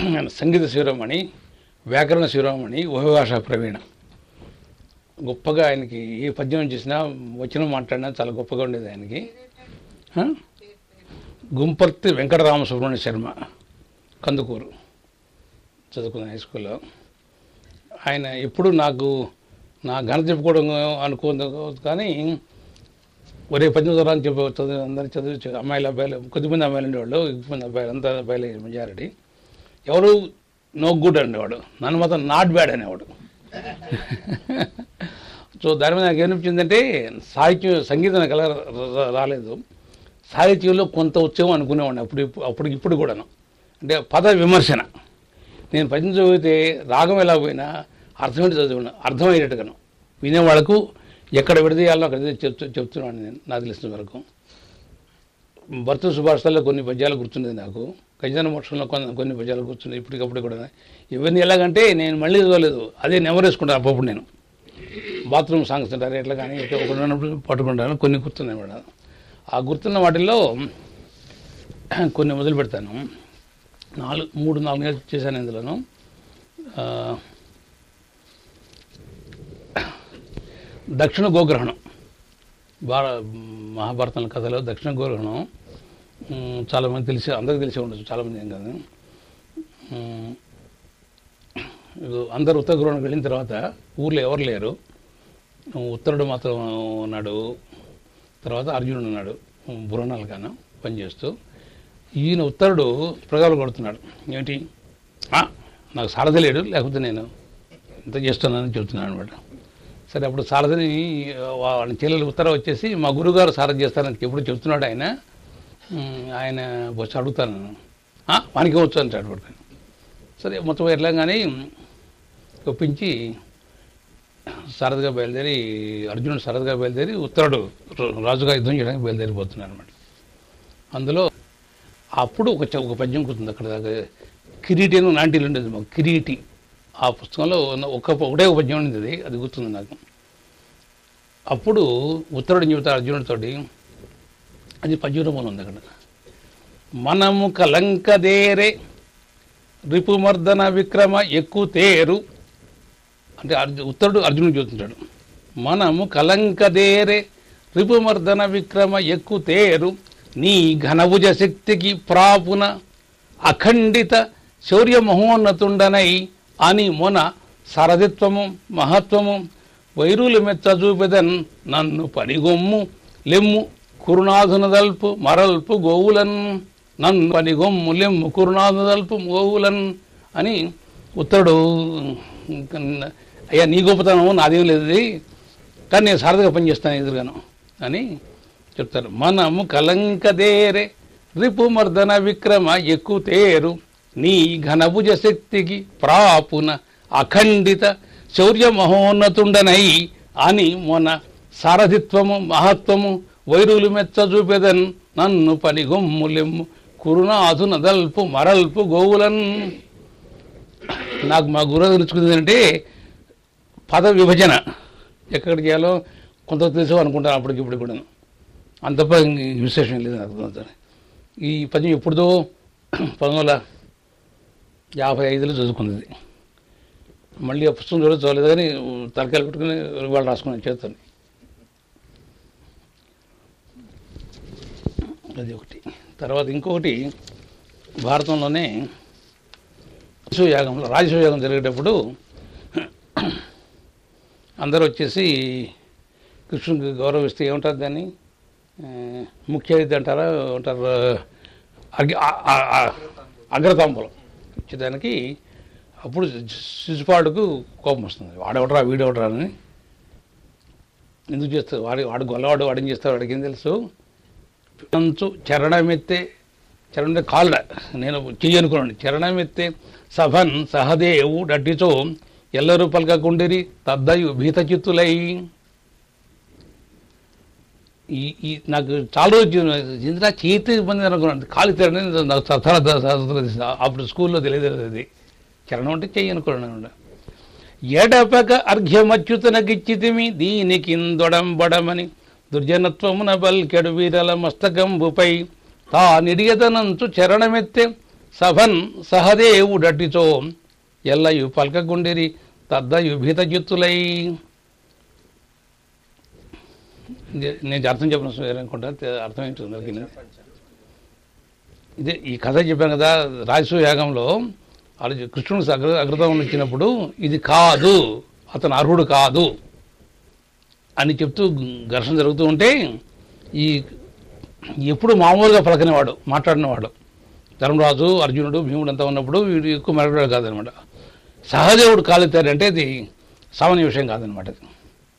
ఆయన సంగీత శివరామణి వ్యాకరణ శివరామణి ఉభయభాషా ప్రవీణ గొప్పగా ఆయనకి ఏ పద్యం చేసినా వచనం మాట్లాడినా చాలా గొప్పగా ఉండేది ఆయనకి ఆ? గుంపర్తి వెంకటరామ సుబ్రహ్మణ్య శర్మ కందుకూరు చదువుకున్న హై స్కూల్లో ఆయన ఎప్పుడు నాకు నా ఘనత చెప్పుకోవడం అనుకోదు కానీ ఒరే పద్యం చదవరా అని చెప్పి చదువు అందరినీ చదివి అమ్మాయిలు అబ్బాయిలు కొద్దిమంది అమ్మాయిలు ఉండేవాళ్ళు ఎక్కువ అబ్బాయిలు అంతా అబ్బాయిలు మెజారిటీ ఎవరు నో గుడ్ అనేవాడు నన్ను మాత్రం నాట్ బ్యాడ్ అనేవాడు సో దాని మీద నాకు ఏమనిపించిందంటే సాహిత్యం సంగీతం నాకు ఎలా రా- రా- రాలేదు సాహిత్యంలో కొంత వచ్చేమో అనుకునేవాడిని అప్పుడు ఇప్పు- అప్పుడు ఇప్పుడు కూడాను అంటే పద విమర్శన నేను పద్యం చదివితే రాగం ఎలా పోయినా అర్థమేంటి చదివాను అర్థమయ్యేటట్టుగాను వినేవాళ్ళకు ఎక్కడ విడదీయాలో అక్కడ చెప్తూ చెప్తున్నాను నేను నాకు తెలిసిన వరకు భర్త సుభాషితాల్లో కొన్ని పద్యాలు గుర్తుండేది నాకు గజాన మోక్షంలో కొన్ని కొన్ని పద్యాలు గుర్తున్నాయి ఇప్పటికప్పుడు కూడా ఇవన్నీ ఎలాగంటే నేను మళ్ళీ చదవలేదు అదే నెమరేసుకుంటాను అప్పుడప్పుడు నేను బాత్రూమ్ సాంగ్స్ అంటారు ఎట్లా కానీ ఎట్లా ఒకటి ఉన్నప్పుడు పట్టుకుంటాను కొన్ని గుర్తున్నాయి మేడం ఆ గుర్తున్న వాటిల్లో కొన్ని మొదలు పెడతాను నాలుగు మూడు నాలుగు నెలలు చేశాను ఇందులోను ఆ, దక్షిణ గోగ్రహణం భార మహాభారతం కథలో దక్షిణ గోగ్రహణం ఉమ్, చాలామంది తెలిసి అందరికీ తెలిసి ఉండొచ్చు చాలామంది ఏం కాదు ఉమ్, ఇదిగో అందరు ఉత్తర గృహానికి వెళ్ళిన తర్వాత ఊర్లో ఎవరు లేరు ఉత్తరుడు మాత్రం ఉన్నాడు తర్వాత అర్జునుడు ఉన్నాడు బురణాలు కాను పనిచేస్తూ ఈయన ఉత్తరుడు ప్రగాలు కొడుతున్నాడు ఏమిటి "ఆ, నాకు సారథి లేడు లేకపోతే నేను ఇంత చేస్తున్నానని చెబుతున్నాను అనమాట సరే అప్పుడు సారథిని వాళ్ళ చెల్లెలు ఉత్తరం వచ్చేసి మా గురుగారు సారథి చేస్తారని ఎప్పుడు చెప్తున్నాడు ఆయన ఉమ్, ఆయన వచ్చి అడుగుతాను "ఆ, వానికి వచ్చు అంటాడు వాడు సరే మొత్తం వెళ్ళగానే ఒప్పించి సరదాగా బయలుదేరి అర్జునుడు సరదాగా బయలుదేరి ఉత్తరుడు ర- రాజుగా యుద్ధం చేయడానికి బయలుదేరిపోతున్నాడు అనమాట అందులో అప్పుడు ఒక చ- ఒక పద్యం గుర్తుంది అక్కడ దాకా కిరీటి అని నాంటీలు ఉండేది మాకు కిరీటి ఆ పుస్తకంలో ఉన్న ఒక ఒకటే ఒక పద్యం ఉండేది అది గుర్తుంది నాకు అప్పుడు ఉత్తరుడు చెబుతాడు అర్జునుడితోటి అది పద్య రూపంలో ఉంది అక్కడ మనము కలంకదేరే రిపుమర్దన విక్రమ ఎక్కుతేరు అంటే అర్జు ఉత్తరుడు అర్జునుడు చూస్తుంటాడు మనము కలంకదేరే రిపుమర్దన విక్రమ ఎక్కుతేరు నీ ఘనభుజ శక్తికి ప్రాపున అఖండిత శౌర్య మహోన్నతుండనై అని మొన సరదిత్వము మహత్వము వైరులు మెచ్చ చూపెదన్ నన్ను పనిగొమ్ము లెమ్ము కురునాథునదల్పు మరల్పు గోవులన్ నన్ను పనిగొమ్ము లెమ్ము కురునాథునదల్పు గోవులన్ అని ఉత్తరుడు అయ్యా నీ గొప్పతనం నాదేం లేదు ఇది. కానీ నేను సరదాగా పనిచేస్తాను ఎదురుగాను అని చెప్తారు మనము కలంకదేరే రిపుమర్దన విక్రమ ఎక్కుతేరు నీ ఘనభుజ శక్తికి ప్రాపున అఖండిత శౌర్య మహోన్నతుండనై అని మొన సారథిత్వము మహత్వము వైరులు మెచ్చ చూపెదన్ నన్ను పనిగొమ్ములెమ్ము కురునాథున దల్పు మరల్పు గోవులన్ నాకు మా గురువు తెలుసుకుంది అంటే పద విభజన ఎక్కడికి చేయాలో కొంత తెలుసు అనుకుంటాను అప్పటికి ఇప్పుడు కూడా అంత తప్ప ఇంక విశేషం లేదు నాకు అంత. ఈ పద్యం ఎప్పుడుదో పంతొమ్మిది వందల యాభై ఐదులో చదువుకున్నది మళ్ళీ ఆ పుస్తకం చూడ చదవలేదు కానీ తలకాయలు పెట్టుకుని వాళ్ళు రాసుకున్నాను చేస్తాను అది ఒకటి తర్వాత ఇంకొకటి భారతంలోనే యాగంలో రాజసూయాగం జరిగేటప్పుడు అందరూ వచ్చేసి కృష్ణుడికి గౌరవిస్తే ఏమంటారు దాన్ని ఆ, ముఖ్య అతిథి అంటారా ఉంటారు అగ్గి- ఆ- ఆ- ఆ- అగ్రతాంబూలం ఇచ్చేదానికి అప్పుడు శిశుపాడుకు కోపం వస్తుంది వాడెవడరా వీడెవడరా అని ఎందుకు చేస్తాడు వాడి వాడు గొల్లవాడు వాడు ఏం చేస్తాడు వాడికి ఏం తెలుసు అంచు చరణమెత్తే చరణ కాళ్ళ నేను చెయ్యనుకున్నాను చరణమెత్తే సభన్ సహదేవు డడ్డిచో ఎల్లరూ పలకకుండిరి తద్దయు భీత చిత్తులై ఈ ఈ నాకు చాలా రోజు ఇందిరా చేతి ఇబ్బంది అనుకున్నాను కాలు తెరని నాకు సరదా సరదా అప్పుడు స్కూల్లో తెలియదు అది చరణం అంటే చెయ్యి అనుకున్నాను ఎడపక అర్ఘ్యమచ్యుతనకిచ్చితిమి దీనికిందొడంబడమని దుర్జనత్వమున బల్కెడు వీరల మస్తకంబుపై తా నిడియదనంచు చరణమెత్తే సభన్ సహదేవుడటిచో ఎల్లయు పల్కగుండిరి తద్దయు భీతజిత్తులై ఇది- నేను అర్థం చెప్పిన అనుకుంటా అర్థం ఏంటి నాకు ఇది. ఇదే ఈ కథ చెప్పాను కదా రాజసూ యాగంలో వాళ్ళు కృష్ణుడు అగ్ర అగ్రతం ఇచ్చినప్పుడు ఇది కాదు అతను అర్హుడు కాదు అని చెప్తూ ఘర్షణ జరుగుతూ ఉంటే ఈ ఎప్పుడు మామూలుగా పలకనేవాడు మాట్లాడినవాడు ధర్మరాజు అర్జునుడు భీముడు అంతా ఉన్నప్పుడు వీడు ఎక్కువ మాట్లాడాడు కాదనమాట సహదేవుడు కాలెత్తాడంటే అది సామాన్య విషయం కాదనమాట అది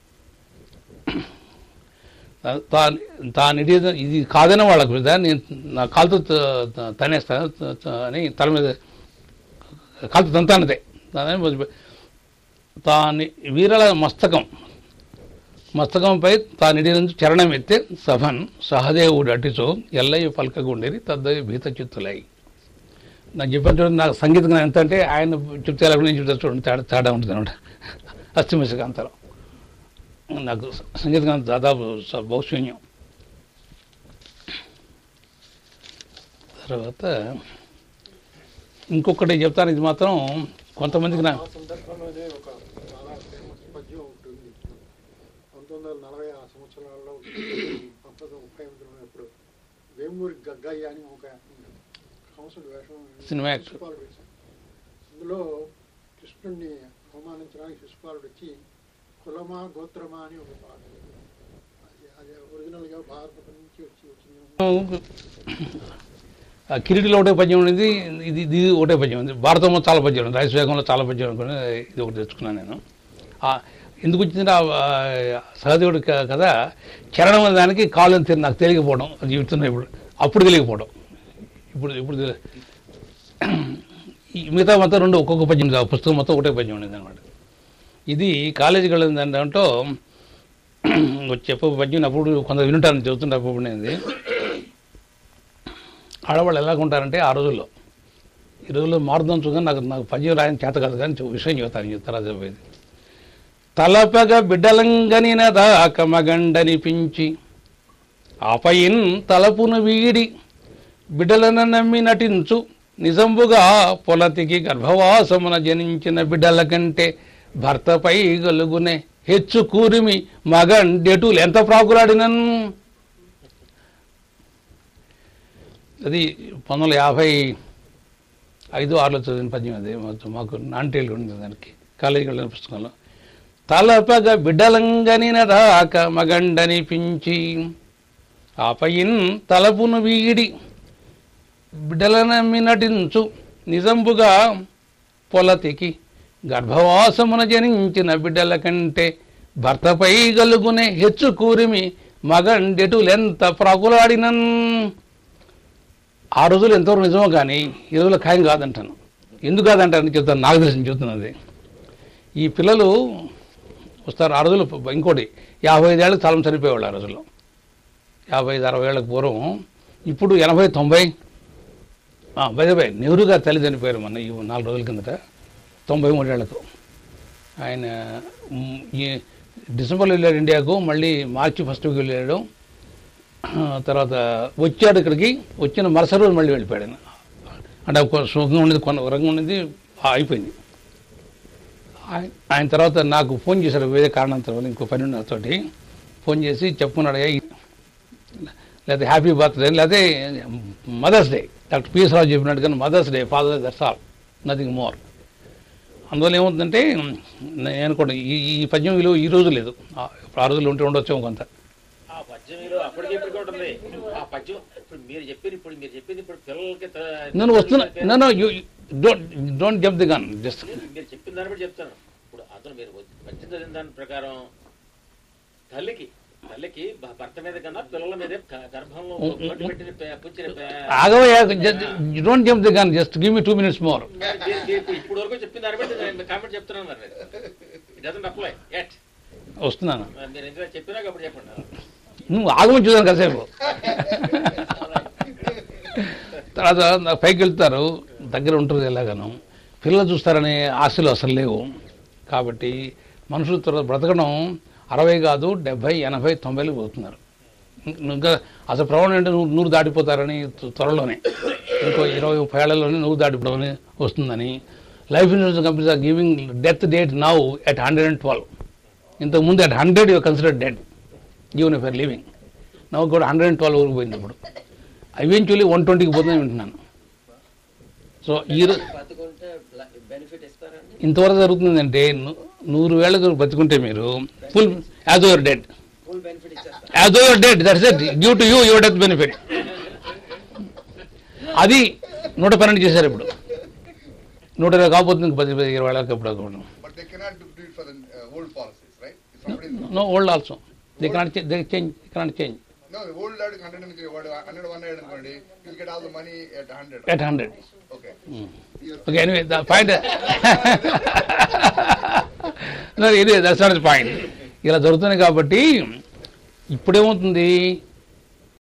తా- తాను ఇది ఇది కాదని వాళ్ళకు మీద నేను నా కాలుతో త- త- తనేస్తా త- త- అని తల మీద కాలుతో తంతానదే దాని మొదలు- తాని వీరల మస్తకం మస్తకంపై తానిడి నుంచి చరణం ఎత్తే సభన్ సహదేవుడు అటిచో ఎల్లయ్య పలకగుండేది తద్దయ్య భీత చిత్తులై నాకు చెప్పిన చూడండి నాకు సంగీతం ఎంత అంటే ఆయన చెప్తే ఎలా నేను చెప్తే చూడండి తేడా తేడా ఉంటుంది అనమాట అస్థిమశకాంతరం నాకు సంగీతం దాదాపు స- బహుశూన్యం తర్వాత ఇంకొకటి చెప్తాను ఇది మాత్రం కొంతమందికి నా ఆ సందర్భంలోనే ఒక చాలా ఫేమస్ పద్యం ఉంటుంది పంతొమ్మిది వందల నలభై ఆ సంవత్సరాల్లో పంతొమ్మిది వందల ముప్పై ఎనిమిదిలో ఉన్నప్పుడు వేమూరి గగ్గయ్య అని ఒక కంసుడు వేషం సినిమా యాక్టర్. శిశుపాలుడు వేషం అందులో కృష్ణుడిని అవమానించడానికి శిశుపాలుడు వచ్చి కులమా గోత్రమా అని ఒక పాట అది అది ఒరిజినల్గా భారతం నుంచి వచ్చి వచ్చింది ఆ కిరీటిలో ఒకటే పద్యం ఉంది ఇది ఇది ఒకటే పద్యం ఉంది భారతంలో చాలా పద్యం ఉంది రాజశేఖరంలో చాలా పద్యం అనుకుని ఇది ఒకటి తెచ్చుకున్నాను నేను ఆ, ఎందుకు వచ్చింది ఆ ఆ, సహదేవుడి క- కదా చరణం అనే దానికి కాలు అని తెలి- నాకు తెలియకపోవడం అది చెబుతున్నా ఇప్పుడు అప్పుడు తెలియకపోవడం ఇప్పుడు ఇప్పుడు తెలి- ఈ మిగతా మొత్తం రెండు ఒక్కొక్క పద్యం ఉంది. ఆ పుస్తకం మొత్తం ఒకటే పద్యం ఉండేది అనమాట ఇది కాలేజీకి వెళ్ళింది దాంట్లో చెప్పే పద్యం అప్పుడు కొంత వింటాను చెబుతుంటే అప్పుడు నేను ఆడవాళ్ళు ఎలాగ ఉంటారంటే ఆ రోజుల్లో ఈ రోజుల్లో మారుదాం చూద్దాం నాకు నాకు పద్యం రాయని చేత కాదు కానీ చెప్ విషయం చెబుతాను చెప్తారా చెప్పేది తలపగ బిడ్డలంగనిన దాక మగండనిపించి ఆపయిన్ తలపును వీడి బిడ్డలను నమ్మి నటించు నిజంబుగా పొలతికి గర్భవాసమున జనించిన బిడ్డల కంటే భర్తపై గలుగునే హెచ్చు కూరిమి మగండెటులు ఎంత ప్రాకులాడినన్ అది పంతొమ్మిది వందల యాభై ఐదు ఆరులో చదివిన పద్యం అది మాకు- మాకు నాంటేళ్ళు ఉంది దానికి కాలేజీకి వెళ్ళిన పుస్తకంలో తలపగ బిడ్డలంగనిన రాక మగండనిపించి ఆపయిన్ తలపును వీడి బిడ్డలనమ్మి నటించు నిజంబుగా పొలతికి గర్భవాసమున జనించిన బిడ్డల కంటే భర్తపై గలుగునే హెచ్చు కూరిమి మగండెటులెంత ప్రాకులాడినన్ ఆ రోజులు ఎంతవరకు నిజమో కానీ ఈ రోజుల్లో ఖాయం కాదంటాను ఎందుకు కాదంటాను చెప్తాను నాకు తెలిసిన చెప్తున్నది ఈ పిల్లలు వస్తారు ఆ రోజులు ఇంకోటి యాభై ఐదేళ్ళకి చాలా మంది చనిపోయేవాళ్ళు ఆ రోజుల్లో యాభై ఐదు అరవై ఏళ్ళకి పూర్వం ఇప్పుడు ఎనభై తొంభై బై నెహ్రూ గారు తల్లి చనిపోయారు మొన్న ఈ నాలుగు రోజుల కిందట తొంభై మూడేళ్లకు ఆయన మ్, ఈ డిసెంబర్లో వెళ్ళాడు ఇండియాకు మళ్ళీ మార్చి ఫస్ట్కి వెళ్ళాడు ఆ, తర్వాత వచ్చాడు ఇక్కడికి వచ్చిన మరుసటి రోజు మళ్ళీ వెళ్ళిపోయాడు ఆయన అంటే ఒక సుఖంగా ఉండేది కొన్న ఒక రంగం ఉండేది ఆ, అయిపోయింది ఆయన ఆయన తర్వాత నాకు ఫోన్ చేశాడు వేరే కారణంతో వల్ల ఇంకో పని ఉన్న తోటి ఫోన్ చేసి చెప్పుకున్నాడు "ఏయ్, లేకపోతే హ్యాపీ బర్త్డే లేకపోతే mother's day doctor PS Rao చెప్పినట్టుగా mother's day father that's all nothing more అందువల్ల ఏమవుతుందంటే నేను అనుకోండి ఈ ఈ పద్యం విలువ ఈ రోజు లేదు ఆ ఆ రోజులు ఉంటే ఉండొచ్చేమో కొంత ఆ పద్యం మీరు అప్పటికి ఇప్పటికి ఉంటుంది ఆ పద్యం ఇప్పుడు మీరు చెప్పిన ఇప్పుడు మీరు చెప్పింది ఇప్పుడు పిల్లలకి త- నేను వస్తున్నా నన్ను you don't don't jump the gun just మీరు చెప్పిన దాన్ని బట్టి చెప్తాను ఇప్పుడు అతను మీరు పద్యం చదివిన దాని ప్రకారం తల్లికి తల్లికి భ- భర్త మీద కన్నా పిల్లల మీదే గ- గర్భంలో పొట్టు పెట్టిన పే- పుచ్చిన పే- ఆగవయ్యా don't jump the gun just give me two minutes more మరి దీనికి ఇప్పుడు ఇప్పుడు వరకు చెప్పిన దాన్ని బట్టి నేను కామెంట్ చెప్తున్నాను మరి ఇట్ డజంట్ అప్లై ఎట్ వస్తున్నాను మీరు ఎందుకంటే చెప్పినాక అప్పుడు చెప్పండి నువ్వు ఆగమని చూసాను కాసేపు తర్వాత నాకు పైకి వెళ్తారు దగ్గర ఉంటుంది ఎలాగాను పిల్లలు చూస్తారనే ఆశలు అసలు లేవు కాబట్టి మనుషులు త్వర బ్రతకడం అరవై కాదు డెబ్భై ఎనభై తొంభైలు పోతున్నారు ఇంకా అసలు ప్రవణం అంటే నూరు నూరు దాటిపోతారని త్వ- త్వరలోనే ఇంకో ఇరవై ముప్పై ఏళ్లలోనే నువ్వు దాటిపోవని వస్తుందని life insurance companies are giving death date now at hundred and twelve ఇంతకు ముందు at hundred you consider dead even if are living నవ్వు కూడా హండ్రెడ్ అండ్ ట్వెల్వ్ వరకు పోయింది ఇప్పుడు ఈవెన్చువల్లీ వన్ ట్వంటీకి పోతుందని వింటున్నాను సో ఈ రో- బతుకుంటే బెనిఫిట్ ఇస్తారండి ఇంతవరకు జరుగుతుందంటే ను- నూరు వేలకు బతుకుంటే మీరు full as over dead full benefit ఇచ్చేస్తారు as over dead that's it due to you your death benefit అది నూట పన్నెండు చేశారు ఇప్పుడు నూట ఇరవై కాకపోతుంది ఇంక పది పది ఇరవై వేలకు ఇప్పుడు అనుకోండి But they cannot do do it for the uh, old policies, right? If somebody is, no old also they cannot they change cannot change no, the old lad hundred and what hundred one hundred and twenty, you'll get all the money at hundred. At hundred Okay. Okay anyway the point ఇది that's not point ఇలా జరుగుతుంది కాబట్టి ఇప్పుడేమవుతుంది